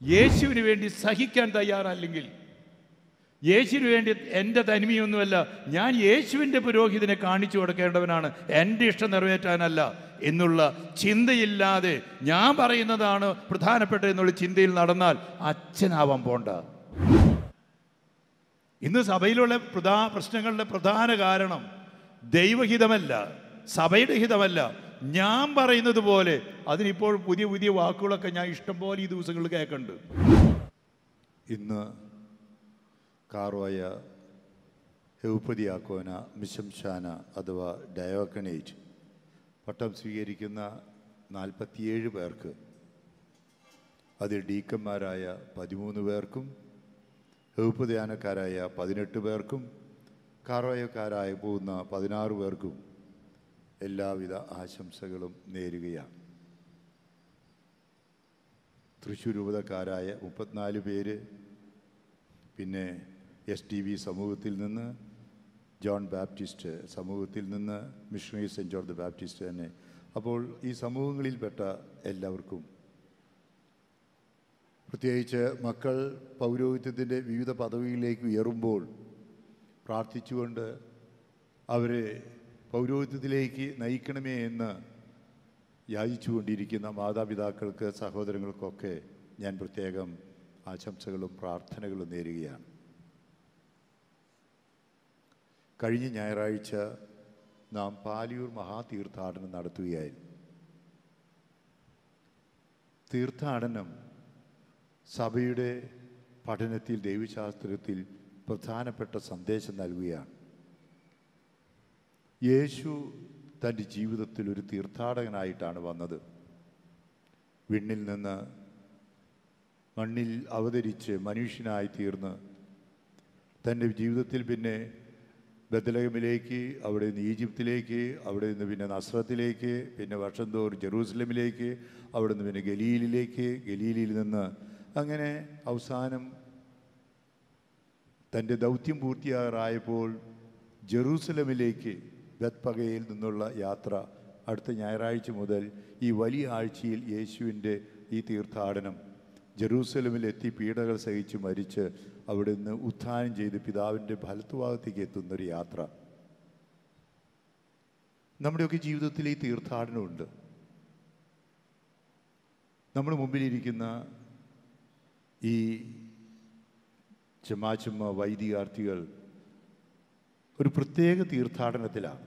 യേശുവിന് വേണ്ടി സഹിക്കാൻ തയ്യാറല്ലെങ്കിൽ യേശുവിന് വേണ്ടി എൻ്റെ തനിമയൊന്നുമല്ല ഞാൻ യേശുവിൻ്റെ പുരോഹിതനെ കാണിച്ചു കൊടുക്കേണ്ടവനാണ് എൻ്റെ ഇഷ്ടം നിറവേറ്റാനല്ല എന്നുള്ള ചിന്തയില്ലാതെ ഞാൻ പറയുന്നതാണ് പ്രധാനപ്പെട്ട എന്നുള്ള ചിന്തയിൽ നടന്നാൽ അച്ഛനാവാൻ പോണ്ട ഇന്ന് സഭയിലുള്ള പ്രധാ പ്രശ്നങ്ങളുടെ പ്രധാന കാരണം ദൈവഹിതമല്ല സഭയുടെ ഹിതമല്ല ഞാൻ പറയുന്നത് പോലെ അതിനിപ്പോൾ പുതിയ പുതിയ വാക്കുകളൊക്കെ ഞാൻ ഇഷ്ടംപോലെ ഈ ദിവസങ്ങളിൽ കേൾക്കുന്നുണ്ട് ഇന്ന് കാർവായ ഹെവുപ്പതിയാക്കോന മിശംശാന അഥവാ ഡയോക്കനേറ്റ് പട്ടം സ്വീകരിക്കുന്ന നാൽപ്പത്തിയേഴ് പേർക്ക് അതിൽ ഡീക്കന്മാരായ പതിമൂന്ന് പേർക്കും ഹെവുപ്പതിയാനക്കാരായ പതിനെട്ട് പേർക്കും കാർവായക്കാരായ പോകുന്ന പതിനാറ് പേർക്കും എല്ലാവിധ ആശംസകളും നേരുകയാണ് തൃശ്ശൂർ രൂപതക്കാരായ മുപ്പത്തിനാല് പേര് പിന്നെ എസ് ടി വി സമൂഹത്തിൽ നിന്ന് ജോൺ ബാപ്റ്റിസ്റ്റ് സമൂഹത്തിൽ നിന്ന് മിഷണറി സെൻറ്റ് ജോർജ് ബാപ്റ്റിസ്റ്റ് തന്നെ അപ്പോൾ ഈ സമൂഹങ്ങളിൽപ്പെട്ട എല്ലാവർക്കും പ്രത്യേകിച്ച് മക്കൾ പൗരോഹിത്യത്തിൻ്റെ വിവിധ പദവിയിലേക്ക് ഉയരുമ്പോൾ പ്രാർത്ഥിച്ചുകൊണ്ട് അവരെ പൗരോഹിത്യത്തിലേക്ക് നയിക്കണമേ എന്ന് യാചിച്ചുകൊണ്ടിരിക്കുന്ന മാതാപിതാക്കൾക്ക് സഹോദരങ്ങൾക്കൊക്കെ ഞാൻ പ്രത്യേകം ആശംസകളും പ്രാർത്ഥനകളും നേരുകയാണ് കഴിഞ്ഞ ഞായറാഴ്ച നാം പാലിയൂർ മഹാതീർത്ഥാടനം നടത്തുകയായിരുന്നു തീർത്ഥാടനം സഭയുടെ പഠനത്തിൽ ദൈവശാസ്ത്രത്തിൽ പ്രധാനപ്പെട്ട സന്ദേശം നൽകുകയാണ് യേശു തൻ്റെ ജീവിതത്തിൽ ഒരു തീർത്ഥാടകനായിട്ടാണ് വന്നത് വിണ്ണിൽ നിന്ന് മണ്ണിൽ അവതരിച്ച് മനുഷ്യനായി തീർന്ന് തൻ്റെ ജീവിതത്തിൽ പിന്നെ ബദലഹമിലേക്ക് അവിടെ നിന്ന് ഈജിപ്തിലേക്ക് അവിടെ നിന്ന് പിന്നെ നസ്രത്തിലേക്ക് പിന്നെ വർഷം തോറും ജെറൂസലമിലേക്ക് അവിടെ നിന്ന് പിന്നെ ഗലീലിലേക്ക് ഗലീലിൽ നിന്ന് അങ്ങനെ അവസാനം തൻ്റെ ദൗത്യം പൂർത്തിയാറായപ്പോൾ ജെറൂസലമിലേക്ക് ബത്പകയിൽ നിന്നുള്ള യാത്ര അടുത്ത ഞായറാഴ്ച മുതൽ ഈ വലിയ ആഴ്ചയിൽ യേശുവിൻ്റെ ഈ തീർത്ഥാടനം ജെറൂസലമിലെത്തി പീഡകൾ സഹിച്ച് മരിച്ച് അവിടെ നിന്ന് ഉത്ഥാനം ചെയ്ത് പിതാവിൻ്റെ ഫലത്തുഭാഗത്തേക്ക് എത്തുന്നൊരു യാത്ര നമ്മുടെയൊക്കെ ജീവിതത്തിൽ ഈ തീർത്ഥാടനമുണ്ട് നമ്മുടെ മുമ്പിലിരിക്കുന്ന ഈ ചെമ്മാച്ചമ്മ വൈദികാർത്ഥികൾ ഒരു പ്രത്യേക തീർത്ഥാടനത്തിലാണ്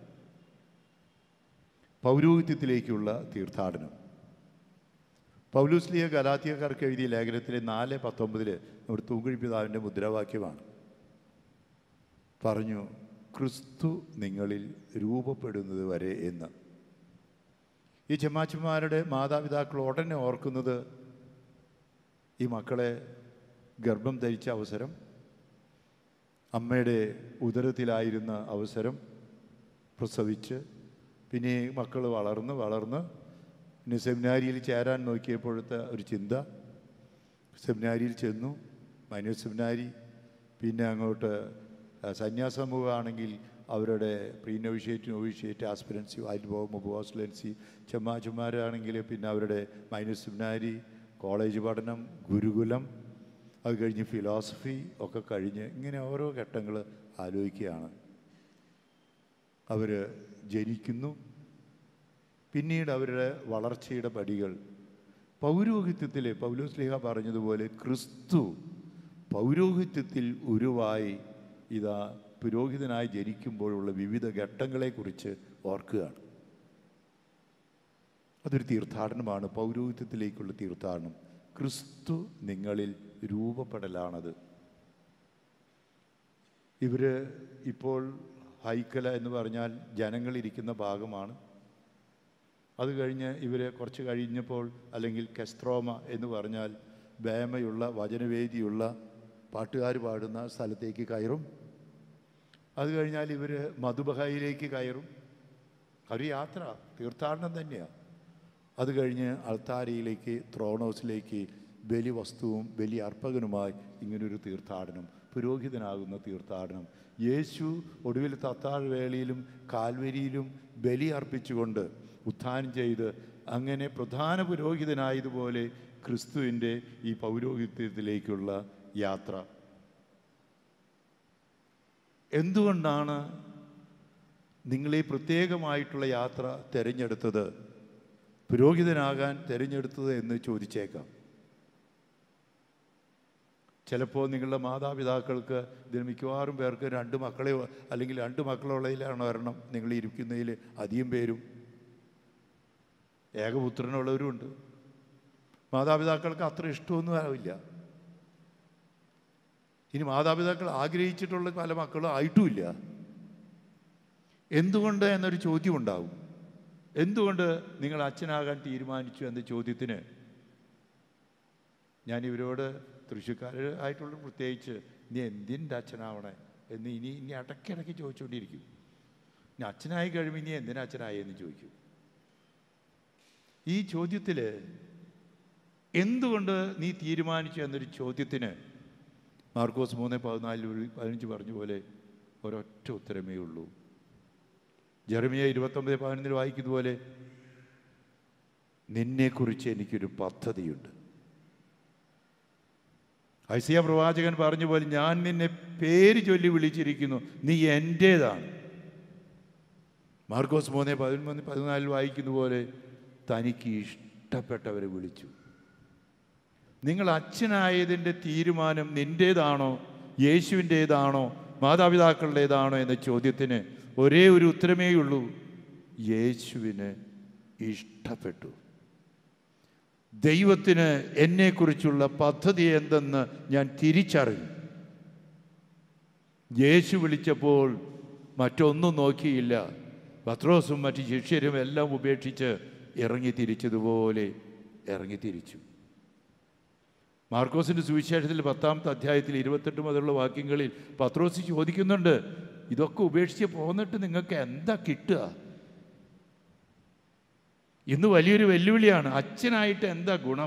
പൗരോഹിത്യത്തിലേക്കുള്ള തീർത്ഥാടനം പൗലൂസ്ലിയ ഗലാത്തിയക്കാർക്ക് എഴുതിയ ലേഖനത്തിലെ നാല് പത്തൊമ്പതില് നമ്മുടെ തൂങ്കുഴി പിതാവിൻ്റെ മുദ്രാവാക്യമാണ് പറഞ്ഞു ക്രിസ്തു നിങ്ങളിൽ രൂപപ്പെടുന്നത് വരെ എന്ന് ഈ ചെമ്മാച്ചന്മാരുടെ മാതാപിതാക്കൾ ഉടനെ ഓർക്കുന്നത് ഈ മക്കളെ ഗർഭം ധരിച്ച അവസരം അമ്മയുടെ ഉദരത്തിലായിരുന്ന അവസരം പ്രസവിച്ച് പിന്നെ ഈ മക്കൾ വളർന്ന് വളർന്ന് പിന്നെ സെമിനാരിയിൽ ചേരാൻ നോക്കിയപ്പോഴത്തെ ഒരു ചിന്ത സെമിനാരിയിൽ ചെന്നു മൈനർ സെമിനാരി പിന്നെ അങ്ങോട്ട് ആ, സന്യാസമൂഹമാണെങ്കിൽ അവരുടെ പ്രീ നൊവിഷ്യേറ്റ് നൊവിഷ്യേറ്റ് ആസ്പിരൻസി അതിൽ പോകുമ്പോൾ ബോസ്ലൻസി ചെമ്മാച്ചുമാരാണെങ്കിൽ പിന്നെ അവരുടെ മൈനർ സെമിനാരി കോളേജ് പഠനം ഗുരുകുലം അത് കഴിഞ്ഞ് ഫിലോസഫി ഒക്കെ കഴിഞ്ഞ് ഇങ്ങനെ ഓരോ ഘട്ടങ്ങൾ ആലോചിക്കുകയാണ് അവർ ജനിക്കുന്നു പിന്നീട് അവരുടെ വളർച്ചയുടെ പടികൾ പൗരോഹിത്യത്തിലെ പൗലോസ്ലിഹ പറഞ്ഞതുപോലെ ക്രിസ്തു പൗരോഹിത്യത്തിൽ ഉരുവായി ഇതാ പുരോഹിതനായി ജനിക്കുമ്പോഴുള്ള വിവിധ ഘട്ടങ്ങളെക്കുറിച്ച് ഓർക്കുകയാണ് അതൊരു തീർത്ഥാടനമാണ് പൗരോഹിത്യത്തിലേക്കുള്ള തീർത്ഥാടനം ക്രിസ്തു നിങ്ങളിൽ രൂപപ്പെടലാണത് ഇവർ ഇപ്പോൾ ഹൈക്കല എന്ന് പറഞ്ഞാൽ ജനങ്ങളിരിക്കുന്ന ഭാഗമാണ് അത് കഴിഞ്ഞ് ഇവർ കുറച്ച് കഴിഞ്ഞപ്പോൾ അല്ലെങ്കിൽ കെസ്ട്രോമ എന്ന് പറഞ്ഞാൽ ബേമയുള്ള വചനവേദിയുള്ള പാട്ടുകാർ പാടുന്ന സ്ഥലത്തേക്ക് കയറും അത് കഴിഞ്ഞാൽ ഇവർ മധുബഹയിലേക്ക് കയറും ഒരു യാത്ര തീർത്ഥാടനം തന്നെയാണ് അത് കഴിഞ്ഞ് അൾത്താരയിലേക്ക് ത്രോണോസിലേക്ക് ബലി വസ്തുവും ബലി അർപ്പകനുമായി ഇങ്ങനൊരു തീർത്ഥാടനം പുരോഹിതനാകുന്ന തീർത്ഥാടനം യേശു ഒടുവിൽ തത്താഴ് വേളയിലും കാൽവരിയിലും ബലി അർപ്പിച്ചുകൊണ്ട് ഉത്ഥാനം ചെയ്ത് അങ്ങനെ പ്രധാന പുരോഹിതനായതുപോലെ ക്രിസ്തുവിൻ്റെ ഈ പൗരോഹിത്യത്തിലേക്കുള്ള യാത്ര എന്തുകൊണ്ടാണ് നിങ്ങളീ പ്രത്യേകമായിട്ടുള്ള യാത്ര തിരഞ്ഞെടുത്തത് പുരോഹിതനാകാൻ തിരഞ്ഞെടുത്തത് എന്ന് ചോദിച്ചേക്കാം ചിലപ്പോൾ നിങ്ങളുടെ മാതാപിതാക്കൾക്ക് ഇതിന് മിക്കവാറും പേർക്ക് രണ്ട് മക്കളെ അല്ലെങ്കിൽ രണ്ട് മക്കളുള്ളതിലാണ് ഒരെണ്ണം നിങ്ങൾ ഇരിക്കുന്നതിൽ അധികം പേരും ഏകപുത്രനുള്ളവരുമുണ്ട് മാതാപിതാക്കൾക്ക് അത്ര ഇഷ്ടമൊന്നും ആവില്ല ഇനി മാതാപിതാക്കൾ ആഗ്രഹിച്ചിട്ടുള്ള പല മക്കളും ആയിട്ടുമില്ല എന്തുകൊണ്ട് എന്നൊരു ചോദ്യം ഉണ്ടാവും എന്തുകൊണ്ട് നിങ്ങൾ അച്ഛനാകാൻ തീരുമാനിച്ചു എന്ന ചോദ്യത്തിന് ഞാൻ ഇവരോട് തൃശ്ശൂക്കാർ ആയിട്ടുള്ള പ്രത്യേകിച്ച് നീ എന്തിൻ്റെ അച്ഛനാവണേ എന്ന് ഇനി ഇനി ഇടയ്ക്കിടയ്ക്ക് ചോദിച്ചുകൊണ്ടിരിക്കും ഇനി അച്ഛനായി കഴിയുമ്പോൾ ഇനി എന്തിനാ അച്ഛനായി എന്ന് ചോദിക്കും ഈ ചോദ്യത്തിൽ എന്തുകൊണ്ട് നീ തീരുമാനിച്ചു എന്നൊരു ചോദ്യത്തിന് മാർക്കോസ് മൂന്ന് പതിനാലിൽ ഒരു പതിനഞ്ച് പറഞ്ഞ പോലെ ഒരൊറ്റ ഉത്തരമേ ഉള്ളൂ ജെറമിയ ഇരുപത്തൊമ്പത് പതിനൊന്നിൽ വായിക്കുന്ന പോലെ നിന്നെക്കുറിച്ച് എനിക്കൊരു പദ്ധതിയുണ്ട് ഐസിയ പ്രവാചകൻ പറഞ്ഞ പോലെ ഞാൻ നിന്നെ പേര് ചൊല്ലി വിളിച്ചിരിക്കുന്നു നീ എൻ്റേതാണ് മാർക്കോസ് മൂന്ന് പതിമൂന്ന് പതിനാലിൽ വായിക്കുന്ന പോലെ തനിക്ക് ഇഷ്ടപ്പെട്ടവരെ വിളിച്ചു നിങ്ങൾ അച്ഛനായതിൻ്റെ തീരുമാനം നിൻ്റേതാണോ യേശുവിൻ്റേതാണോ മാതാപിതാക്കളുടേതാണോ എന്ന ചോദ്യത്തിന് ഒരേ ഒരു ഉത്തരമേ ഉള്ളൂ യേശുവിന് ഇഷ്ടപ്പെട്ടു ദൈവത്തിന് എന്നെക്കുറിച്ചുള്ള പദ്ധതി എന്തെന്ന് ഞാൻ തിരിച്ചറിഞ്ഞു യേശു വിളിച്ചപ്പോൾ മറ്റൊന്നും നോക്കിയില്ല പത്രോസും മറ്റ് ശിഷ്യരും എല്ലാം ഉപേക്ഷിച്ച് ഇറങ്ങി തിരിച്ചതുപോലെ ഇറങ്ങി തിരിച്ചു മാർക്കോസിൻ്റെ സുവിശേഷത്തിൽ പത്താമത്തെ അധ്യായത്തിൽ ഇരുപത്തെട്ട് മുതലുള്ള വാക്യങ്ങളിൽ പത്രോസ് ചോദിക്കുന്നുണ്ട് ഇതൊക്കെ ഉപേക്ഷിച്ച് പോന്നിട്ട് നിങ്ങൾക്ക് എന്താ കിട്ടുക ഇന്ന് വലിയൊരു വെല്ലുവിളിയാണ് അച്ഛനായിട്ട് എന്താ ഗുണം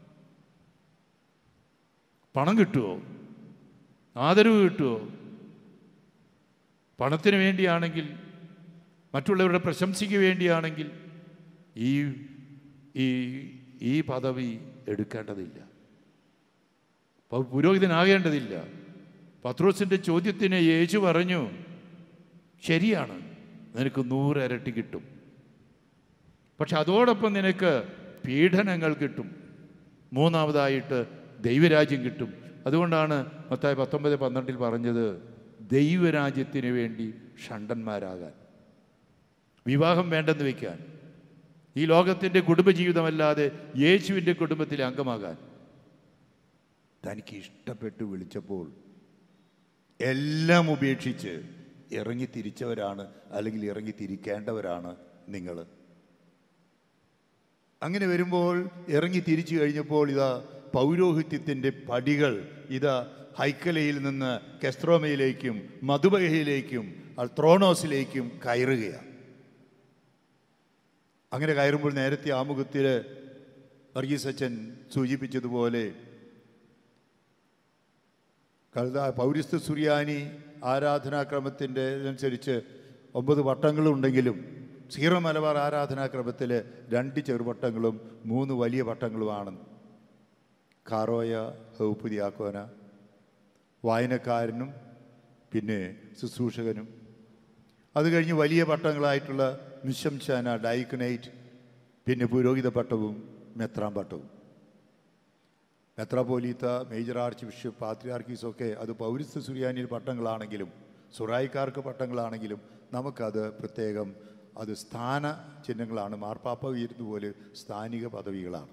പണം കിട്ടുമോ ആദരവ് കിട്ടുമോ പണത്തിന് വേണ്ടിയാണെങ്കിൽ മറ്റുള്ളവരുടെ പ്രശംസയ്ക്ക് വേണ്ടിയാണെങ്കിൽ ഈ ഈ ഈ പദവി എടുക്കേണ്ടതില്ല പൗ- പുരോഹിതനാകേണ്ടതില്ല പത്രോസിൻ്റെ ചോദ്യത്തിന് യേശു പറഞ്ഞു ശരിയാണ് നിനക്ക് നൂറ് ഇരട്ടി കിട്ടും പക്ഷെ അതോടൊപ്പം നിനക്ക് പീഡനങ്ങൾ കിട്ടും മൂന്നാമതായിട്ട് ദൈവരാജ്യം കിട്ടും അതുകൊണ്ടാണ് മത്തായി പത്തൊമ്പത് പന്ത്രണ്ടിൽ പറഞ്ഞത് ദൈവരാജ്യത്തിന് വേണ്ടി ഷണ്ടന്മാരാകാൻ വിവാഹം വേണ്ടെന്ന് വയ്ക്കാൻ ഈ ലോകത്തിൻ്റെ കുടുംബജീവിതമല്ലാതെ യേശുവിൻ്റെ കുടുംബത്തിലെ അംഗമാകാൻ തനിക്ക് ഇഷ്ടപ്പെട്ട് വിളിച്ചപ്പോൾ എല്ലാം ഉപേക്ഷിച്ച് ഇറങ്ങി തിരിച്ചവരാണ് അല്ലെങ്കിൽ ഇറങ്ങി തിരിക്കേണ്ടവരാണ് നിങ്ങൾ അങ്ങനെ വരുമ്പോൾ ഇറങ്ങി തിരിച്ചു കഴിഞ്ഞപ്പോൾ ഇതാ പൗരോഹിത്യത്തിൻ്റെ പടികൾ ഇതാ ഹൈക്കലയിൽ നിന്ന് കെസ്ത്രോമയിലേക്കും മധുബഹയിലേക്കും ത്രോണോസിലേക്കും കയറുകയാണ് അങ്ങനെ കയറുമ്പോൾ നേരത്തെ ആമുഖത്തിൽ വർഗീസ് അച്ഛൻ സൂചിപ്പിച്ചതുപോലെ കഴുത പൗരസ്ത്യ സുറിയാനി ആരാധനാക്രമത്തിൻ്റെ അനുസരിച്ച് ഒമ്പത് വട്ടങ്ങളുണ്ടെങ്കിലും സീറോ മലബാർ ആരാധനാക്രമത്തിൽ രണ്ട് ചെറുവട്ടങ്ങളും മൂന്ന് വലിയ വട്ടങ്ങളുമാണ് കാറോയ ഹൗപ്പുതിയാക്കോന വായനക്കാരനും പിന്നെ ശുശ്രൂഷകനും അത് കഴിഞ്ഞ് വലിയ പട്ടങ്ങളായിട്ടുള്ള നിശംശാന ഡൈക്കനൈറ്റ് പിന്നെ പുരോഹിത പട്ടവും മെത്രാം പട്ടവും മെത്രാപോലീത്ത മേജർ ആർച്ച് ബിഷപ്പ് പാത്രിയാർക്കീസൊക്കെ അത് പൗരസ്ത്യ സുറിയാനിയിൽ പട്ടങ്ങളാണെങ്കിലും സുറായിക്കാർക്ക് പട്ടങ്ങളാണെങ്കിലും നമുക്കത് പ്രത്യേകം അത് സ്ഥാന ചിഹ്നങ്ങളാണ് മാർപ്പാപ്പ ഉയരുന്നതുപോലെ സ്ഥാനിക പദവികളാണ്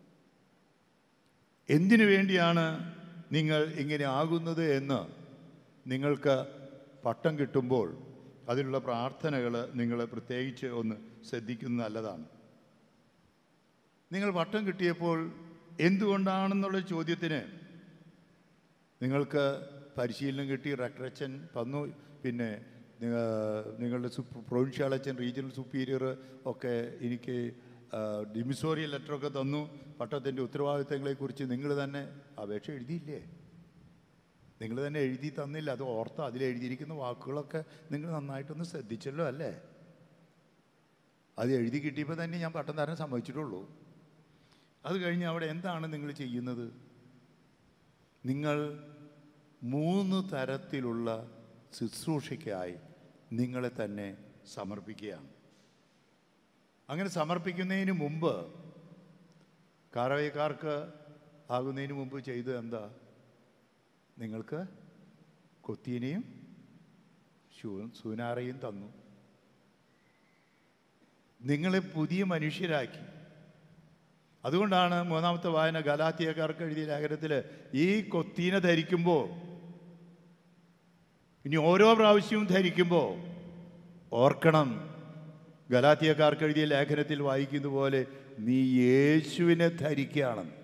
എന്തിനു വേണ്ടിയാണ് നിങ്ങൾ ഇങ്ങനെ ആകുന്നത് എന്ന് നിങ്ങൾക്ക് പട്ടം കിട്ടുമ്പോൾ അതിനുള്ള പ്രാർത്ഥനകൾ നിങ്ങൾ പ്രത്യേകിച്ച് ഒന്ന് ശ്രദ്ധിക്കുന്നത് നല്ലതാണ് നിങ്ങൾ പട്ടം കിട്ടിയപ്പോൾ എന്തുകൊണ്ടാണെന്നുള്ള ചോദ്യത്തിന് നിങ്ങൾക്ക് പരിശീലനം കിട്ടി റക്ടറച്ചൻ വന്നു പിന്നെ നിങ്ങ- നിങ്ങളുടെ സു- പ്രൊവിൻഷ്യൽ അച്ഛൻ റീജിയണൽ സുപ്പീരിയർ ഒക്കെ എനിക്ക് ഡിമിസോറിയൽ ലെറ്ററൊക്കെ തന്നു പട്ടത്തിൻ്റെ ഉത്തരവാദിത്തങ്ങളെക്കുറിച്ച് നിങ്ങൾ തന്നെ അപേക്ഷ എഴുതിയില്ലേ നിങ്ങൾ തന്നെ എഴുതി തന്നില്ല അത് ഓർത്ത അതിൽ എഴുതിയിരിക്കുന്ന വാക്കുകളൊക്കെ നിങ്ങൾ നന്നായിട്ടൊന്ന് ശ്രദ്ധിച്ചല്ലോ അല്ലേ അത് എഴുതി കിട്ടിയപ്പോൾ തന്നെ ഞാൻ പട്ടം തരാൻ സമ്മതിച്ചിട്ടുള്ളൂ അത് കഴിഞ്ഞ് അവിടെ എന്താണ് നിങ്ങൾ ചെയ്യുന്നത് നിങ്ങൾ മൂന്ന് തരത്തിലുള്ള ശുശ്രൂഷയ്ക്കായി നിങ്ങളെ തന്നെ സമർപ്പിക്കുകയാണ് അങ്ങനെ സമർപ്പിക്കുന്നതിന് മുമ്പ് കാറവയക്കാർക്ക് ആകുന്നതിന് മുമ്പ് ചെയ്തത് എന്താ നിങ്ങൾക്ക് കൊത്തീനെയും ശൂ- സൂനാറയും തന്നു നിങ്ങളെ പുതിയ മനുഷ്യരാക്കി അതുകൊണ്ടാണ് മൂന്നാമത്തെ വായന ഗലാത്തിയക്കാർക്ക് എഴുതിയ ലേഖനത്തിൽ ഈ കൊത്തീനെ ധരിക്കുമ്പോൾ ഇനി ഓരോ പ്രാവശ്യവും ധരിക്കുമ്പോൾ ഓർക്കണം ഗലാത്തിയക്കാർക്ക് എഴുതിയ ലേഖനത്തിൽ വായിക്കുന്ന പോലെ നീ യേശുവിനെ ധരിക്കുകയാണെന്ന്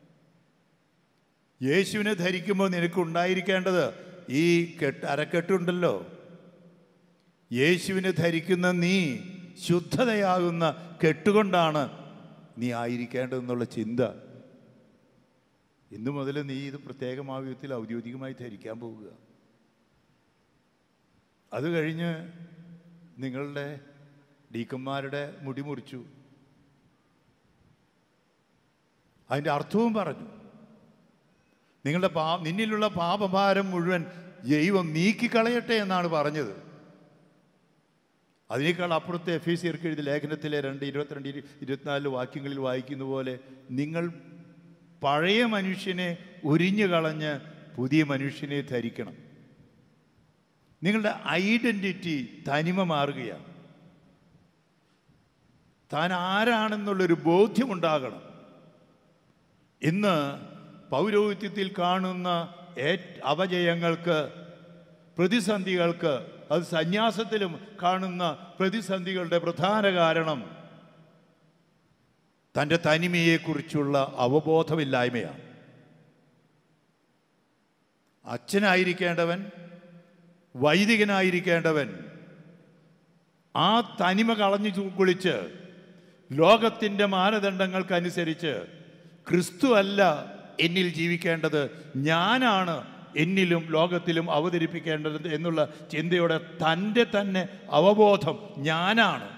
യേശുവിനെ ധരിക്കുമ്പോൾ നിനക്കുണ്ടായിരിക്കേണ്ടത് ഈ കെട്ട് അരക്കെട്ടുണ്ടല്ലോ യേശുവിനെ ധരിക്കുന്ന നീ ശുദ്ധതയാകുന്ന കെട്ടുകൊണ്ടാണ് നീ ആയിരിക്കേണ്ടതെന്നുള്ള ചിന്ത ഇന്നു മുതൽ നീ ഇത് പ്രത്യേകമായ വിധത്തിൽ ഔദ്യോഗികമായി ധരിക്കാൻ പോവുക അത് കഴിഞ്ഞ് നിങ്ങളുടെ ഡീക്കന്മാരുടെ മുടി മുറിച്ചു അതിൻ്റെ അർത്ഥവും പറഞ്ഞു നിങ്ങളുടെ പാ നിന്നിലുള്ള പാപഭാരം മുഴുവൻ ദൈവം നീക്കിക്കളയട്ടെ എന്നാണ് പറഞ്ഞത് അതിനേക്കാൾ അപ്പുറത്തെ എഫ് എസ് സിർക്ക് എഴുതിയ ലേഖനത്തിലെ രണ്ട് ഇരുപത്തിരണ്ട് ഇരു- ഇരുപത്തിനാല് വാക്യങ്ങളിൽ വായിക്കുന്ന പോലെ നിങ്ങൾ പഴയ മനുഷ്യനെ ഉരിഞ്ഞു കളഞ്ഞ് പുതിയ മനുഷ്യനെ ധരിക്കണം നിങ്ങളുടെ ഐഡൻറ്റിറ്റി തനിമ മാറുകയാണ് താൻ ആരാണെന്നുള്ളൊരു ബോധ്യമുണ്ടാകണം ഇന്ന് പൗരോഹിത്യത്തിൽ കാണുന്ന ഏറ്റ് അപജയങ്ങൾക്ക് പ്രതിസന്ധികൾക്ക് അത് സന്യാസത്തിലും കാണുന്ന പ്രതിസന്ധികളുടെ പ്രധാന കാരണം തൻ്റെ തനിമയെക്കുറിച്ചുള്ള അവബോധമില്ലായ്മയാണ് അച്ഛനായിരിക്കേണ്ടവൻ വൈദികനായിരിക്കേണ്ടവൻ ആ തനിമ കളഞ്ഞു ചു- കുളിച്ച് ലോകത്തിൻ്റെ മാനദണ്ഡങ്ങൾക്കനുസരിച്ച് ക്രിസ്തു അല്ല എന്നിൽ ജീവിക്കേണ്ടത് ഞാനാണ് എന്നിലും ലോകത്തിലും അവതരിപ്പിക്കേണ്ടത് എന്നുള്ള ചിന്തയോടെ തൻ്റെ തന്നെ അവബോധം ഞാനാണ്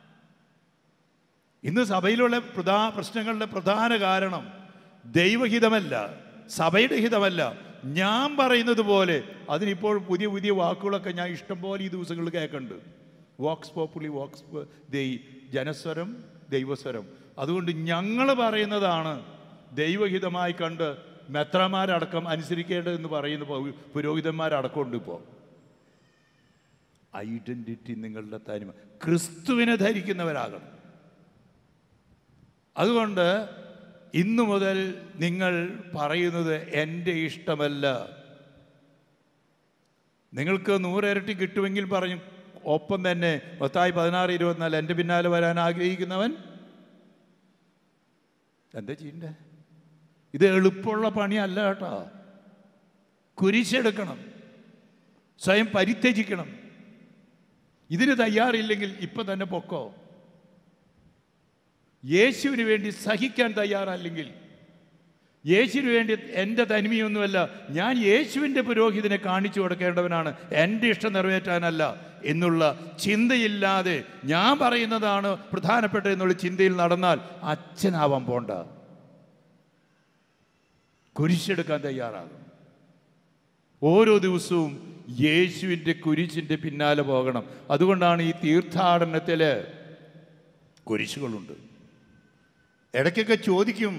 ഇന്ന് സഭയിലുള്ള പ്രധാ പ്രശ്നങ്ങളുടെ പ്രധാന കാരണം ദൈവഹിതമല്ല സഭയുടെ ഹിതമല്ല ഞാൻ പറയുന്നത് പോലെ അതിനിപ്പോൾ പുതിയ പുതിയ വാക്കുകളൊക്കെ ഞാൻ ഇഷ്ടം പോലെ ഈ ദിവസങ്ങളിൽ കേൾക്കുന്നുണ്ട് വോക്സ് പോപ്പുലി വോക്സ് ദൈ ജനസ്വരം ദൈവസ്വരം അതുകൊണ്ട് ഞങ്ങൾ പറയുന്നതാണ് ദൈവഹിതമായി കണ്ട് മെത്രമാരടക്കം അനുസരിക്കേണ്ടതെന്ന് പറയുന്ന പൗ- പുരോഹിതന്മാരടക്കമുണ്ട് ഇപ്പോൾ ഐഡൻറ്റിറ്റി നിങ്ങളുടെ തനിമ ക്രിസ്തുവിനെ ധരിക്കുന്നവരാകണം അതുകൊണ്ട് ഇന്നു മുതൽ നിങ്ങൾ പറയുന്നത് എൻ്റെ ഇഷ്ടമല്ല നിങ്ങൾക്ക് നൂറിരട്ടി കിട്ടുമെങ്കിൽ പറഞ്ഞു ഒപ്പം തന്നെ പത്തായി പതിനാറ് ഇരുപത്തിനാല് എൻ്റെ പിന്നാലെ വരാൻ ആഗ്രഹിക്കുന്നവൻ എന്താ ചെയ്യണ്ടേ ഇത് എളുപ്പമുള്ള പണിയല്ല കേട്ടോ കുരിശെടുക്കണം സ്വയം പരിത്യജിക്കണം ഇതിന് തയ്യാറില്ലെങ്കിൽ ഇപ്പം തന്നെ പൊക്കോ യേശുവിന് വേണ്ടി സഹിക്കാൻ തയ്യാറല്ലെങ്കിൽ യേശുവിന് വേണ്ടി എൻ്റെ തനിമയൊന്നുമല്ല ഞാൻ യേശുവിൻ്റെ പുരോഹിതനെ കാണിച്ചു കൊടുക്കേണ്ടവനാണ് എൻ്റെ ഇഷ്ടം നിറവേറ്റാനല്ല എന്നുള്ള ചിന്തയില്ലാതെ ഞാൻ പറയുന്നതാണ് പ്രധാനപ്പെട്ട എന്നുള്ള ചിന്തയിൽ നടന്നാൽ അച്ഛനാവാൻ പോണ്ട കുരിശെടുക്കാൻ തയ്യാറാകും ഓരോ ദിവസവും യേശുവിൻ്റെ കുരിശിൻ്റെ പിന്നാലെ പോകണം അതുകൊണ്ടാണ് ഈ തീർത്ഥാടനത്തിൽ കുരിശുകളുണ്ട് ഇടയ്ക്കൊക്കെ ചോദിക്കും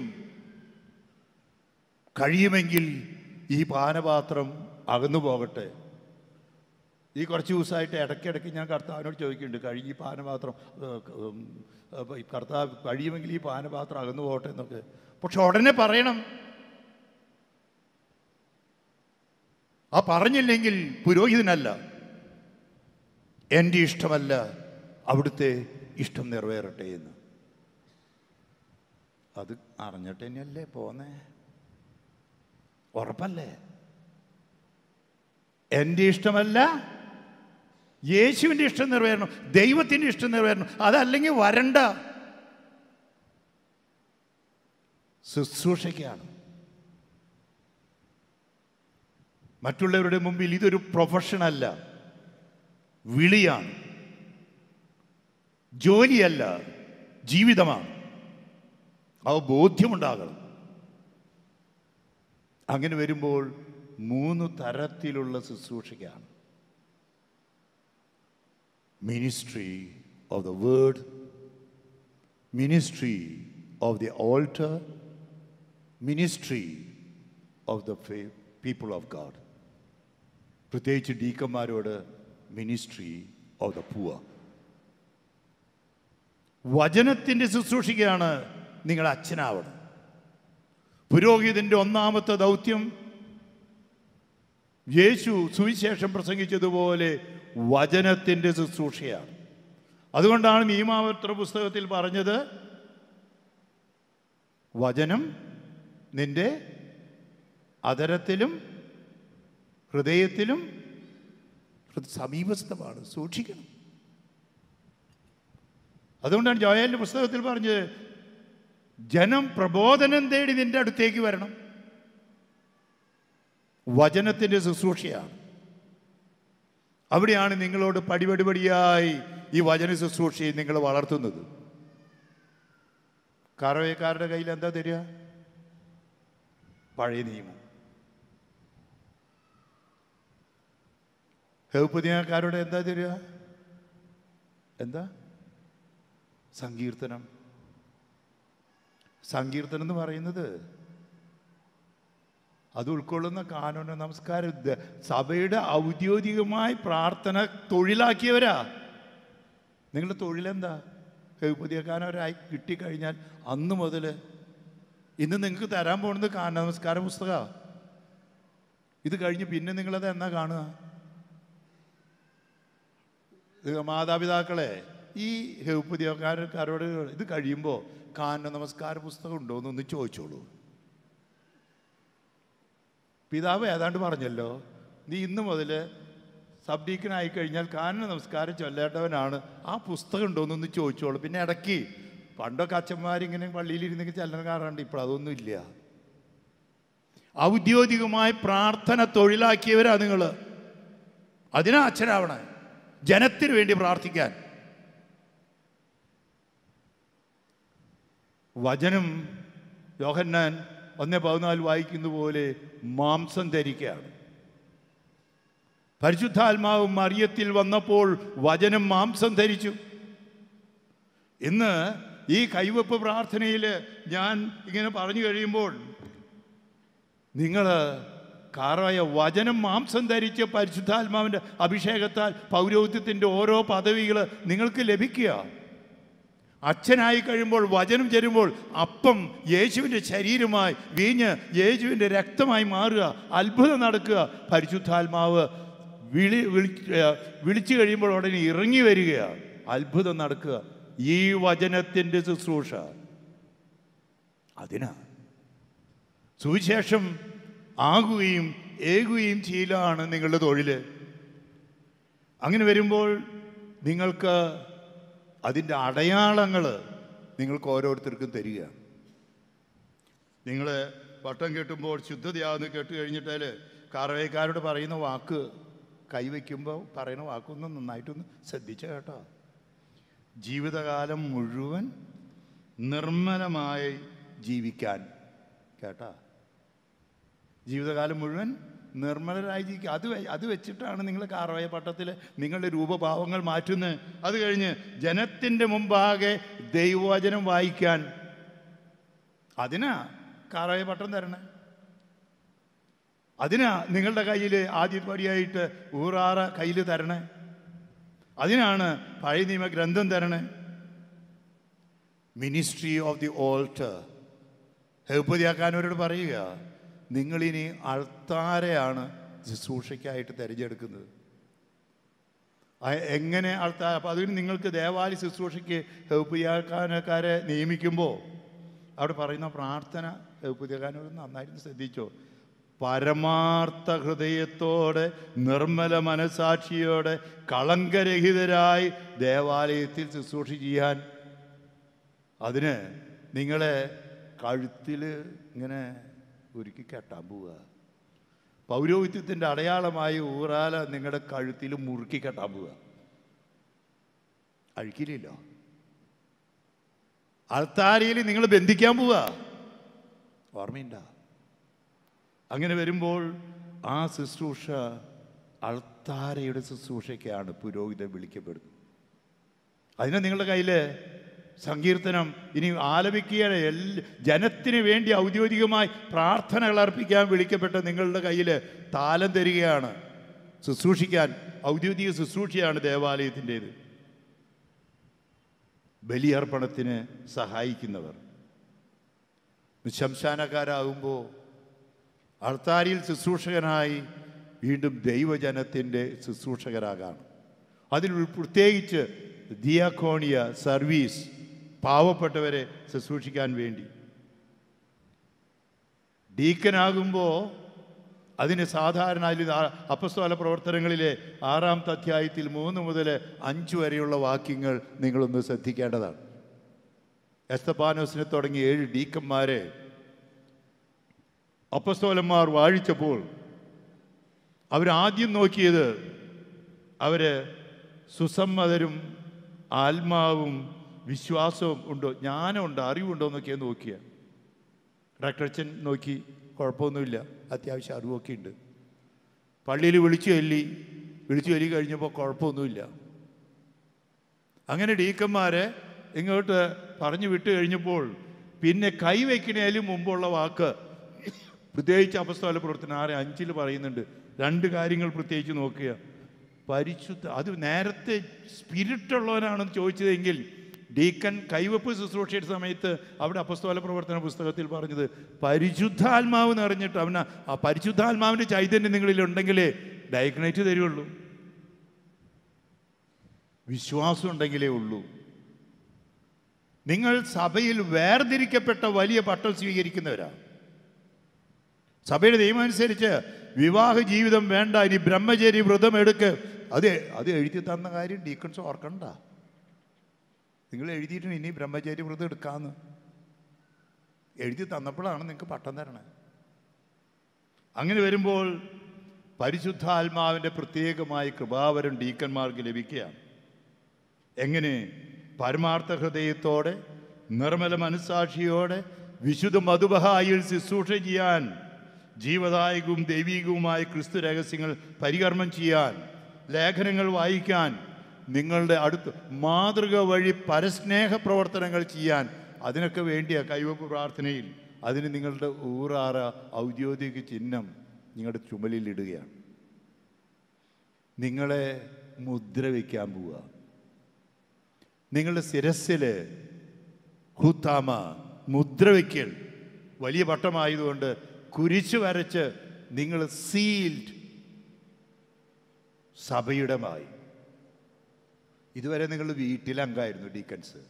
കഴിയുമെങ്കിൽ ഈ പാനപാത്രം അകന്നു പോകട്ടെ ഈ കുറച്ച് ദിവസമായിട്ട് ഇടയ്ക്കിടയ്ക്ക് ഞാൻ കർത്താവിനോട് ചോദിക്കുന്നുണ്ട് കഴിഞ്ഞ ഈ പാനപാത്രം ഏഹ്, ഉം, അപ്പൊ ഈ കർത്താവ് കഴിയുമെങ്കിൽ ഈ പാനപാത്രം അകന്നു പോകട്ടെ എന്നൊക്കെ പക്ഷെ ഉടനെ പറയണം ആ പറഞ്ഞില്ലെങ്കിൽ പുരോഹിതനല്ല എൻ്റെ ഇഷ്ടമല്ല അവിടുത്തെ ഇഷ്ടം നിറവേറട്ടെ എന്ന് അത് അറിഞ്ഞിട്ട് തന്നെയല്ലേ പോന്നേ ഉറപ്പല്ലേ എൻ്റെ ഇഷ്ടമല്ല യേശുവിൻ്റെ ഇഷ്ടം നിറവേറണം ദൈവത്തിൻ്റെ ഇഷ്ടം നിറവേറണം അതല്ലെങ്കിൽ വരണ്ട ശുശ്രൂഷയ്ക്കാണ് മറ്റുള്ളവരുടെ മുമ്പിൽ ഇതൊരു പ്രൊഫഷനല്ല വിളിയാണ് ജോലിയല്ല ജീവിതമാണ് അവ ബോധ്യമുണ്ടാകണം അങ്ങനെ വരുമ്പോൾ മൂന്ന് തരത്തിലുള്ള ശുശ്രൂഷയ്ക്കാണ് ministry of the word ministry of the altar ministry of the people of God പ്രത്യേകിച്ച് ഡീക്കന്മാരോട് മിനിസ്ട്രി ഓഫ് ദ പൂവ വചനത്തിൻ്റെ ശുശ്രൂഷയ്ക്കാണ് നിങ്ങൾ അച്ഛനാവണം പുരോഹിതൻ്റെ ഒന്നാമത്തെ ദൗത്യം യേശു സുവിശേഷം പ്രസംഗിച്ചതുപോലെ വചനത്തിൻ്റെ ശുശ്രൂഷയാണ് അതുകൊണ്ടാണ് മീമാവത്ര പുസ്തകത്തിൽ പറഞ്ഞത് വചനം നിന്റെ അതരത്തിലും ഹൃദയത്തിലും ഹൃദ- സമീപസ്ഥമാണ് സൂക്ഷിക്കണം അതുകൊണ്ടാണ് ജോയലിൻ്റെ പുസ്തകത്തിൽ പറഞ്ഞത് ജനം പ്രബോധനം തേടി നിന്റെ അടുത്തേക്ക് വരണം വചനത്തിൻ്റെ ശുശ്രൂഷയാണ് അവിടെയാണ് നിങ്ങളോട് പടിപടി പടിയായി ഈ വചന ശുശ്രൂഷയെ നിങ്ങൾ വളർത്തുന്നത് കറവയക്കാരുടെ കയ്യിൽ എന്താ തരിക പഴയ നിയമം ഹെവുപ്പതിയാക്കാരോട് എന്താ തരിക എന്താ സങ്കീർത്തനം സങ്കീർത്തനം എന്ന് പറയുന്നത് അത് ഉൾക്കൊള്ളുന്ന കാനോന നമസ്കാരം ഇത് സഭയുടെ ഔദ്യോഗികമായി പ്രാർത്ഥന തൊഴിലാക്കിയവരാ നിങ്ങളുടെ തൊഴിലെന്താ ഹെവുപ്പതിയക്കാനവരായി കിട്ടിക്കഴിഞ്ഞാൽ അന്ന് മുതൽ ഇന്ന് നിങ്ങൾക്ക് തരാൻ പോകുന്നത് കാന നമസ്കാര പുസ്തകമാണ് ഇത് കഴിഞ്ഞ് പിന്നെ നിങ്ങളത് എന്നാ കാണുക ഇത് മാതാപിതാക്കളെ ഈ ഹെവുപ്പതിയക്കാരക്കാരോട് ഇത് കഴിയുമ്പോൾ കാന നമസ്കാര പുസ്തകം ഉണ്ടോ എന്നൊന്ന് ചോദിച്ചോളൂ പിതാവ് ഏതാണ്ട് പറഞ്ഞല്ലോ നീ ഇന്ന് മുതൽ സബ് ഡീക്കനായി കഴിഞ്ഞാൽ കാനന നമസ്കാരം ചൊല്ലേണ്ടവനാണ് ആ പുസ്തകം ഉണ്ടോയെന്നൊന്ന് ചോദിച്ചോളൂ പിന്നെ ഇടയ്ക്ക് പണ്ടൊക്കെ അച്ഛന്മാരിങ്ങനെ പള്ളിയിലിരുന്നെങ്കിൽ ചെല്ലാൻ കാണാറുണ്ട് ഇപ്പോൾ അതൊന്നും ഇല്ല ഔദ്യോഗികമായി പ്രാർത്ഥന തൊഴിലാക്കിയവരാ നിങ്ങൾ അതിനാ അച്ഛനാവണേ ജനത്തിന് വേണ്ടി പ്രാർത്ഥിക്കാൻ വചനം യോഹന്നാൻ ഒന്നേ പതിനാല് വായിക്കുന്ന പോലെ മാംസം ധരിക്കുകയാണ് പരിശുദ്ധാത്മാവ് മറിയത്തിൽ വന്നപ്പോൾ വചനം മാംസം ധരിച്ചു ഇന്ന് ഈ കൈവപ്പ് പ്രാർത്ഥനയിൽ ഞാൻ ഇങ്ങനെ പറഞ്ഞു കഴിയുമ്പോൾ നിങ്ങൾ കാറായ വചനം മാംസം ധരിച്ച് പരിശുദ്ധാത്മാവിൻ്റെ അഭിഷേകത്താൽ പൗരോഹിത്യത്തിൻ്റെ ഓരോ പദവികൾ നിങ്ങൾക്ക് ലഭിക്കുക അച്ഛനായി കഴിയുമ്പോൾ വചനം ചേരുമ്പോൾ അപ്പം യേശുവിൻ്റെ ശരീരമായി വീഞ്ഞ് യേശുവിൻ്റെ രക്തമായി മാറുക അത്ഭുതം നടക്കുക പരിശുദ്ധാത്മാവ് വിളി വിളി ഏർ വിളിച്ചു കഴിയുമ്പോൾ ഉടനെ ഇറങ്ങി വരികയാണ് അത്ഭുതം നടക്കുക ഈ വചനത്തിൻ്റെ ശുശ്രൂഷ അതിനാ സുവിശേഷം ആകുകയും ഏകുകയും ചെയ്യലാണ് നിങ്ങളുടെ തൊഴിൽ അങ്ങനെ വരുമ്പോൾ നിങ്ങൾക്ക് അതിൻ്റെ അടയാളങ്ങൾ നിങ്ങൾക്ക് ഓരോരുത്തർക്കും തരിക നിങ്ങൾ വട്ടം കെട്ടുമ്പോൾ ശുദ്ധതയാന്ന് കേട്ട് കഴിഞ്ഞിട്ടാൽ കാറവേക്കാരോട് പറയുന്ന വാക്ക് കൈവയ്ക്കുമ്പോൾ പറയുന്ന വാക്കൊന്ന് നന്നായിട്ടൊന്ന് ശ്രദ്ധിച്ച കേട്ടോ ജീവിതകാലം മുഴുവൻ നിർമ്മലമായി ജീവിക്കാൻ കേട്ടാ ജീവിതകാലം മുഴുവൻ നിർമ്മലരായി ജീവിക്കുക അത് വെ- അത് വെച്ചിട്ടാണ് നിങ്ങൾ കാറോയ പട്ടത്തിൽ നിങ്ങളുടെ രൂപഭാവങ്ങൾ മാറ്റുന്നത് അത് കഴിഞ്ഞ് ജനത്തിൻ്റെ മുമ്പാകെ ദൈവവചനം വായിക്കാൻ അതിനാ കാറോയ പട്ടം തരണേ അതിനാ നിങ്ങളുടെ കയ്യിൽ ആദ്യപടിയായിട്ട് ഊറാറ കയ്യിൽ തരണേ അതിനാണ് പഴയ നിയമ ഗ്രന്ഥം തരണേ മിനിസ്ട്രി ഓഫ് ദി ഓൾട്ടർ ഹെൽപ്പതിയാക്കാനവരോട് പറയുക നിങ്ങളിനി അൾത്താരെയാണ് ശുശ്രൂഷയ്ക്കായിട്ട് തിരഞ്ഞെടുക്കുന്നത് ആ- എങ്ങനെ ആൾത്താർ അപ്പോൾ അതിന് നിങ്ങൾക്ക് ദേവാലയ ശുശ്രൂഷയ്ക്ക് ഹെൽപ്പതിയാക്കാനക്കാരെ നിയമിക്കുമ്പോൾ അവിടെ പറയുന്ന പ്രാർത്ഥന ഹെൽപ്പതിയാക്കാനോട് നന്നായിട്ട് ശ്രദ്ധിച്ചോ പരമാർത്ഥ ഹൃദയത്തോടെ നിർമ്മല മനസാക്ഷിയോടെ കളങ്കരഹിതരായി ദേവാലയത്തിൽ ശുശ്രൂഷ ചെയ്യാൻ അതിന് നിങ്ങളെ കഴുത്തിൽ ഇങ്ങനെ ഒരുക്കി കെട്ടാൻ പോവുക പൗരോഹിത്യത്തിൻ്റെ അടയാളമായ ഊറാല നിങ്ങളുടെ കഴുത്തിൽ മുറുക്കി കെട്ടാൻ പോവുക അഴിക്കില്ലല്ലോ അൾത്താരയിൽ നിങ്ങൾ ബന്ധിക്കാൻ പോവാ ഓർമ്മയുണ്ടോ അങ്ങനെ വരുമ്പോൾ ആ ശുശ്രൂഷ അൾത്താരയുടെ ശുശ്രൂഷയ്ക്കാണ് പുരോഹിതൻ വിളിക്കപ്പെടുന്നത് അതിന് നിങ്ങളുടെ കയ്യിൽ സങ്കീർത്തനം ഇനി ആലപിക്കുകയാണ് എല്ലാ ജനത്തിന് വേണ്ടി ഔദ്യോഗികമായി പ്രാർത്ഥനകൾ അർപ്പിക്കാൻ വിളിക്കപ്പെട്ട നിങ്ങളുടെ കയ്യിൽ താലം തരികയാണ് ശുശ്രൂഷിക്കാൻ ഔദ്യോഗിക ശുശ്രൂഷയാണ് ദേവാലയത്തിൻ്റേത് ബലിയർപ്പണത്തിന് സഹായിക്കുന്നവർ ശംശാനക്കാരാകുമ്പോൾ അൾത്താരിയിൽ ശുശ്രൂഷകനായി വീണ്ടും ദൈവജനത്തിൻ്റെ ശുശ്രൂഷകരാകാം അതിൽ പ്രത്യേകിച്ച് ദിയാക്കോണിയ സർവീസ് പാവപ്പെട്ടവരെ ശുശ്രൂഷിക്കാൻ വേണ്ടി ഡീക്കനാകുമ്പോൾ അതിന് സാധാരണ അതിൽ ആ- അപ്പസ്തോല പ്രവർത്തനങ്ങളിലെ ആറാമത്തെ അധ്യായത്തിൽ മൂന്ന് മുതൽ അഞ്ച് വരെയുള്ള വാക്യങ്ങൾ നിങ്ങളൊന്ന് ശ്രദ്ധിക്കേണ്ടതാണ് എസ്തപാനോസിനെ തുടങ്ങി ഏഴ് ഡീക്കന്മാരെ അപ്പസ്തോലന്മാർ വാഴിച്ചപ്പോൾ അവരാദ്യം നോക്കിയത് അവര് സുസമ്മതരും ആത്മാവും വിശ്വാസവും ഉണ്ടോ ജ്ഞാനമുണ്ടോ അറിവുണ്ടോ എന്നൊക്കെ നോക്കിയ ഡോക്ടറച്ചൻ നോക്കി കുഴപ്പമൊന്നുമില്ല അത്യാവശ്യം അറിവൊക്കെ ഉണ്ട് പള്ളിയിൽ വിളിച്ചു ചൊല്ലി വിളിച്ചു ചൊല്ലി കഴിഞ്ഞപ്പോൾ കുഴപ്പമൊന്നുമില്ല അങ്ങനെ ഡീക്കന്മാരെ ഇങ്ങോട്ട് പറഞ്ഞു വിട്ട് കഴിഞ്ഞപ്പോൾ പിന്നെ കൈവയ്ക്കണേലും മുമ്പുള്ള വാക്ക് പ്രത്യേകിച്ച് അപസ്തോല പ്രവർത്തനം ആരെ അഞ്ചിൽ പറയുന്നുണ്ട് രണ്ട് കാര്യങ്ങൾ പ്രത്യേകിച്ച് നോക്കുക പരിശുദ്ധ അത് നേരത്തെ സ്പിരിറ്റ് ഉള്ളവനാണെന്ന് ചോദിച്ചതെങ്കിൽ ഡീക്കൻ കൈവപ്പ് ശുശ്രൂഷയുടെ സമയത്ത് അവിടെ അപസ്തോല പ്രവർത്തന പുസ്തകത്തിൽ പറഞ്ഞത് പരിശുദ്ധാത്മാവ് നിറഞ്ഞിട്ട് അവന് ആ പരിശുദ്ധാത്മാവിൻ്റെ ചൈതന്യം നിങ്ങളിൽ ഉണ്ടെങ്കിലേ ഡയഗ്നൈറ്റ് തരുള്ളൂ വിശ്വാസം ഉണ്ടെങ്കിലേ ഉള്ളൂ നിങ്ങൾ സഭയിൽ വേർതിരിക്കപ്പെട്ട വലിയ പട്ടം സ്വീകരിക്കുന്നവരാ സഭയുടെ നിയമം അനുസരിച്ച് വിവാഹ ജീവിതം വേണ്ട ഇനി ബ്രഹ്മചര്യ വ്രതം എടുക്ക് അത് അത് എഴുതി തന്ന കാര്യം ഡീക്കൺസ് ഓർക്കണ്ട നിങ്ങൾ എഴുതിയിട്ട് ഇനി ബ്രഹ്മചര്യ വ്രതം എടുക്കാന്ന് എഴുതി തന്നപ്പോഴാണ് നിങ്ങൾക്ക് പട്ടം തരണേ അങ്ങനെ വരുമ്പോൾ പരിശുദ്ധാത്മാവിൻ്റെ പ്രത്യേകമായ കൃപാവരം ഡീക്കന്മാർക്ക് ലഭിക്കുകയാണ് എങ്ങനെ പരമാർത്ഥ ഹൃദയത്തോടെ നിർമ്മല മനസ്സാക്ഷിയോടെ വിശുദ്ധ മധുബഹായിൽ ശുശ്രൂഷ ചെയ്യാൻ ജീവദായകവും ദൈവികവുമായ ക്രിസ്തു രഹസ്യങ്ങൾ പരികർമ്മം ചെയ്യാൻ ലേഖനങ്ങൾ വായിക്കാൻ നിങ്ങളുടെ അടുത്ത് മാതൃക വഴി പരസ്നേഹ പ്രവർത്തനങ്ങൾ ചെയ്യാൻ അതിനൊക്കെ വേണ്ടിയ കൈവപ്പ് പ്രാർത്ഥനയിൽ അതിന് നിങ്ങളുടെ ഊറാറ ഔദ്യോഗിക ചിഹ്നം നിങ്ങളുടെ ചുമലിൽ ഇടുകയാണ് നിങ്ങളെ മുദ്ര വയ്ക്കാൻ പോവുക നിങ്ങളുടെ ശിരസ്സിൽ ഹുത്താമ മുദ്ര വയ്ക്കൽ വലിയ പട്ടമായതുകൊണ്ട് കുരിശു വരച്ച് നിങ്ങൾ സീൽഡ് സഭയുടെമായി ഇതുവരെ നിങ്ങൾ വീട്ടിലംഗമായിരുന്നു ഡീക്കൻസ്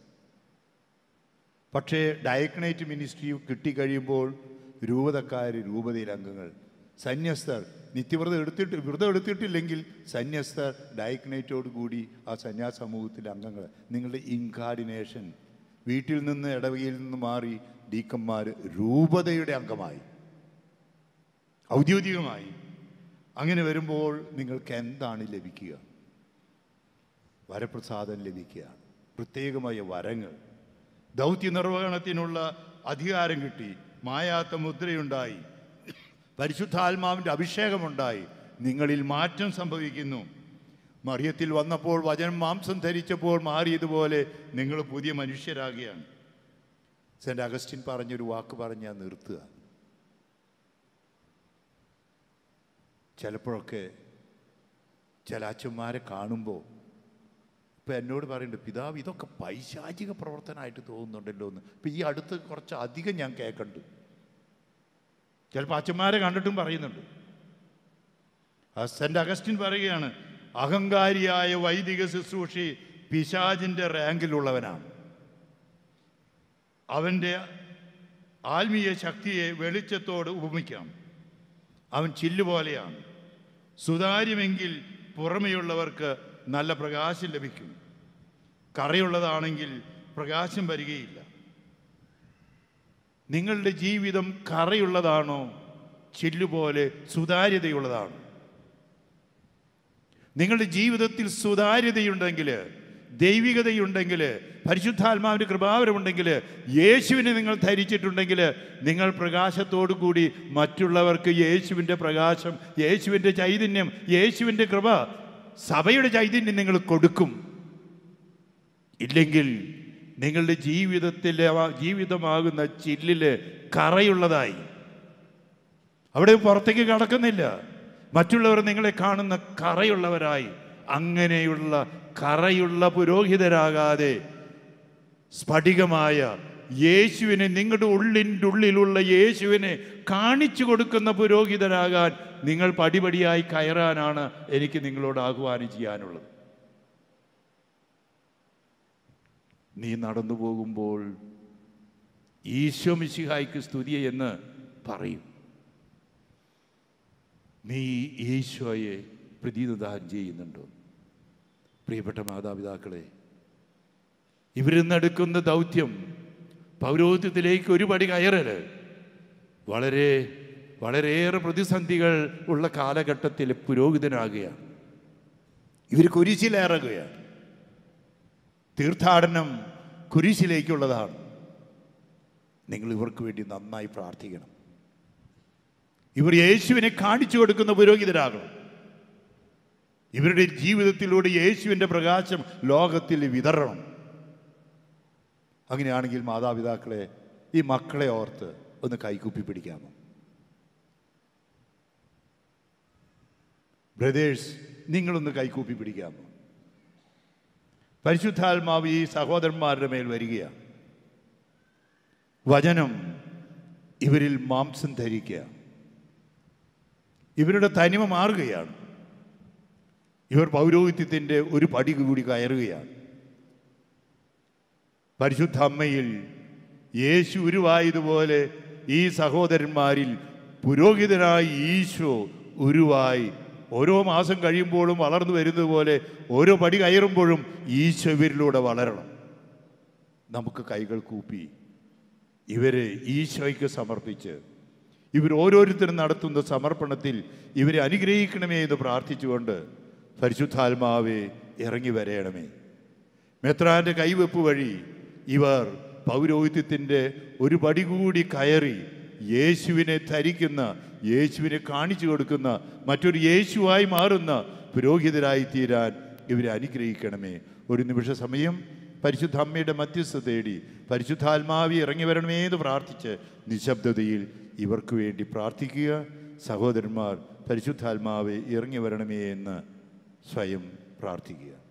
പക്ഷേ ഡയക്കണേറ്റ് മിനിസ്ട്രി കിട്ടിക്കഴിയുമ്പോൾ രൂപതക്കാർ രൂപതയിൽ അംഗങ്ങൾ സന്യസ്തർ നിത്യവ്രതം എടുത്തിട്ട് വ്രതം എടുത്തിട്ടില്ലെങ്കിൽ സന്യസ്തർ ഡയക്കനേറ്റോട് കൂടി ആ സന്യാസ സമൂഹത്തിലെ അംഗങ്ങൾ നിങ്ങളുടെ ഇൻകാർഡിനേഷൻ വീട്ടിൽ നിന്ന് ഇടവകയിൽ നിന്ന് മാറി ഡീക്കന്മാർ രൂപതയുടെ അംഗമായി ഔദ്യോഗികമായി അങ്ങനെ വരുമ്പോൾ നിങ്ങൾക്ക് എന്താണ് ലഭിക്കുക വരപ്രസാദം ലഭിക്കുകയാണ് പ്രത്യേകമായ വരങ്ങൾ ദൗത്യ നിർവഹണത്തിനുള്ള അധികാരം കിട്ടി മായാത്ത മുദ്രയുണ്ടായി പരിശുദ്ധാത്മാവിൻ്റെ അഭിഷേകമുണ്ടായി നിങ്ങളിൽ മാറ്റം സംഭവിക്കുന്നു മറിയത്തിൽ വന്നപ്പോൾ വചനം മാംസം ധരിച്ചപ്പോൾ മാറിയതുപോലെ നിങ്ങൾ പുതിയ മനുഷ്യരാകുകയാണ് സെൻറ്റ് അഗസ്റ്റിൻ പറഞ്ഞൊരു വാക്ക് പറഞ്ഞ് ഞാൻ നിർത്തുക ചിലപ്പോഴൊക്കെ ചില അച്ഛന്മാരെ കാണുമ്പോൾ ഇപ്പം എന്നോട് പറയുന്നുണ്ട് പിതാവ് ഇതൊക്കെ പൈശാചിക പ്രവർത്തനമായിട്ട് തോന്നുന്നുണ്ടല്ലോ എന്ന് ഇപ്പം ഈ അടുത്ത് കുറച്ച് അധികം ഞാൻ കേൾക്കണ്ട് ചിലപ്പോൾ അച്ഛന്മാരെ കണ്ടിട്ടും പറയുന്നുണ്ട് ആ സെൻറ്റ് അഗസ്റ്റിൻ പറയുകയാണ് അഹങ്കാരിയായ വൈദിക ശുശ്രൂഷി പിശാജിൻ്റെ റാങ്കിലുള്ളവനാണ് അവൻ്റെ ആത്മീയ ശക്തിയെ വെളിച്ചത്തോട് ഉപമിക്കാം അവൻ ചില്ലുപോലെയാണ് സുതാര്യമെങ്കിൽ പുറമെയുള്ളവർക്ക് നല്ല പ്രകാശം ലഭിക്കും കറയുള്ളതാണെങ്കിൽ പ്രകാശം വരികയില്ല നിങ്ങളുടെ ജീവിതം കറയുള്ളതാണോ ചില്ലുപോലെ സുതാര്യതയുള്ളതാണോ നിങ്ങളുടെ ജീവിതത്തിൽ സുതാര്യതയുണ്ടെങ്കിൽ ദൈവികതയുണ്ടെങ്കിൽ പരിശുദ്ധാത്മാവിൻ്റെ കൃപാവരമുണ്ടെങ്കിൽ യേശുവിനെ നിങ്ങൾ ധരിച്ചിട്ടുണ്ടെങ്കിൽ നിങ്ങൾ പ്രകാശത്തോടു കൂടി മറ്റുള്ളവർക്ക് യേശുവിൻ്റെ പ്രകാശം യേശുവിൻ്റെ ചൈതന്യം യേശുവിൻ്റെ കൃപ സഭയുടെ ചൈതന്യം നിങ്ങൾ കൊടുക്കും ഇല്ലെങ്കിൽ നിങ്ങളുടെ ജീവിതത്തിലെ ആ- ജീവിതമാകുന്ന ചില്ലില് കറയുള്ളതായി അവിടെ പുറത്തേക്ക് കടക്കുന്നില്ല മറ്റുള്ളവർ നിങ്ങളെ കാണുന്ന കറയുള്ളവരായി അങ്ങനെയുള്ള കറയുള്ള പുരോഹിതരാകാതെ സ്ഫടികമായ യേശുവിനെ നിങ്ങളുടെ ഉള്ളിൻ്റെ ഉള്ളിലുള്ള യേശുവിനെ കാണിച്ചു കൊടുക്കുന്ന പുരോഹിതരാകാൻ നിങ്ങൾ പടിപടിയായി കയറാനാണ് എനിക്ക് നിങ്ങളോട് ആഹ്വാനം ചെയ്യാനുള്ളത് നീ നടന്നു പോകുമ്പോൾ ഈശോ മിശിഹായ്ക്ക് സ്തുതി എന്ന് പറയും നീ ഈശോയെ പ്രതിനിധാനം ചെയ്യുന്നുണ്ടോ പ്രിയപ്പെട്ട മാതാപിതാക്കളെ ഇവരിൽ നിന്നെടുക്കുന്ന ദൗത്യം പൗരോഹിത്യത്തിലേക്ക് ഒരു പടി കയറല് വളരെ വളരെയേറെ പ്രതിസന്ധികൾ ഉള്ള കാലഘട്ടത്തിൽ പുരോഹിതനാകുകയാണ് ഇവർ കുരിശിലേറുകയാണ് തീർത്ഥാടനം കുരിശിലേക്കുള്ളതാണ് നിങ്ങൾ ഇവർക്ക് വേണ്ടി നന്നായി പ്രാർത്ഥിക്കണം ഇവർ യേശുവിനെ കാണിച്ചു കൊടുക്കുന്ന പുരോഹിതരാകണം ഇവരുടെ ജീവിതത്തിലൂടെ യേശുവിൻ്റെ പ്രകാശം ലോകത്തിൽ വിതറണം അങ്ങനെയാണെങ്കിൽ മാതാപിതാക്കളെ ഈ മക്കളെ ഓർത്ത് ഒന്ന് കൈകുപ്പി പിടിക്കാമോ ബ്രദേഴ്സ് നിങ്ങളൊന്ന് കൈകൂപ്പി പിടിക്കാമോ പരിശുദ്ധാത്മാവ് ഈ സഹോദരന്മാരുടെ മേൽ വരികയാണ് വചനം ഇവരിൽ മാംസം ധരിക്കുക ഇവരുടെ തനിമ മാറുകയാണ് ഇവർ പൗരോഹിത്യത്തിൻ്റെ ഒരു പടി കൂടി കയറുകയാണ് പരിശുദ്ധ അമ്മയിൽ യേശു ഉരുവായതുപോലെ ഈ സഹോദരന്മാരിൽ പുരോഹിതനായി ഈശോ ഉരുവായി ഓരോ മാസം കഴിയുമ്പോഴും വളർന്നു വരുന്നത് പോലെ ഓരോ പടി കയറുമ്പോഴും ഈശോ ഇവരിലൂടെ വളരണം നമുക്ക് കൈകൾ കൂപ്പി ഇവരെ ഈശോയ്ക്ക് സമർപ്പിച്ച് ഇവർ ഓരോരുത്തരും നടത്തുന്ന സമർപ്പണത്തിൽ ഇവരെ അനുഗ്രഹിക്കണമേ എന്ന് പ്രാർത്ഥിച്ചുകൊണ്ട് പരിശുദ്ധാത്മാവെ ഇറങ്ങി വരയണമേ മെത്രാന്റെ കൈവെപ്പ് വഴി ഇവർ പൗരോഹിത്യത്തിൻ്റെ ഒരു പടി കൂടി കയറി യേശുവിനെ ധരിക്കുന്ന യേശുവിനെ കാണിച്ചു കൊടുക്കുന്ന മറ്റൊരു യേശുവായി മാറുന്ന പുരോഹിതരായി തീരാൻ ഇവരെ അനുഗ്രഹിക്കണമേ ഒരു നിമിഷ സമയം പരിശുദ്ധ അമ്മയുടെ മധ്യസ്ഥ തേടി പരിശുദ്ധാത്മാവി ഇറങ്ങി വരണമേ എന്ന് പ്രാർത്ഥിച്ച് നിശബ്ദതയിൽ ഇവർക്ക് വേണ്ടി പ്രാർത്ഥിക്കുക സഹോദരന്മാർ പരിശുദ്ധാത്മാവെ ഇറങ്ങി വരണമേ എന്ന് സ്വയം പ്രാർത്ഥിക്കുക